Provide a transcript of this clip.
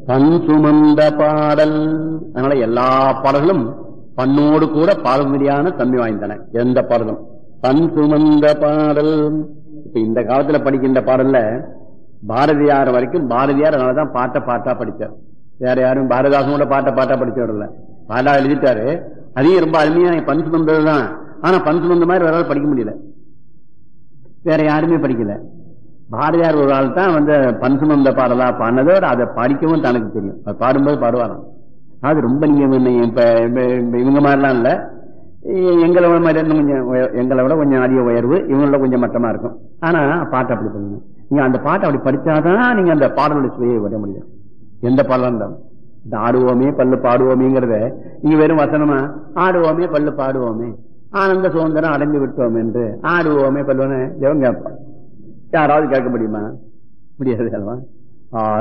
பண் சுமந்த பாடல் அதனால எல்லா பாடல்களும் பண்ணோடு கூட பாடல்மொழியான தன்மை வாய்ந்தன எந்த பாடலும் பண் சுமந்த பாடல் இப்ப இந்த காலத்துல படிக்கின்ற பாடல்ல பாரதியார் வரைக்கும் பாரதியார் அதனாலதான் பாட்டை பாட்டா படிச்சார் வேற யாரும் பாரதிதாசன் கூட பாட்டை பாட்டா படிச்சவர் இல்ல பாட்டா எழுதிட்டாரு அதையும் ரொம்ப அருமையா பண் சுமந்ததுதான் ஆனா பண் சுமந்த மாதிரி வேற படிக்க முடியல வேற யாருமே படிக்கல பாரதியார் ஒரு ஆள் தான் வந்து பண் சுமந்த பாடலா பாடினதோட அதை படிக்கவும் தனக்கு தெரியும் அது பாடும்போது பாடுவாராம் அது ரொம்ப நீங்க என்ன இப்ப இப்ப- இப்ப இவங்க மாதிரிலாம் இல்ல எ- எங்களை விட மாதிரி இன்னும் கொஞ்சம் உய- எங்களை விட கொஞ்சம் அதிக உயர்வு இவங்களோட கொஞ்சம் மட்டமா இருக்கும் ஆனா பாட்டு அப்படி பண்ணுங்க நீங்க அந்த பாட்டை அப்படி படிச்சாதான் நீங்க அந்த பாடலுடைய சுவையை விட முடியும் எந்த பாடலாம் இருந்தாலும் இந்த ஆடுவோமே பல்லு பாடுவோமேங்கிறத நீங்க வெறும் வசனமா ஆடுவோமே பல்லு பாடுவோமே ஆனந்த சுதந்திரம் அடைந்து விட்டோம் என்று ஆடுவோமே பல்லுன்னு எவன் கேட்பான் யாராவது கேட்க முடியுமா முடியாது அல்லவா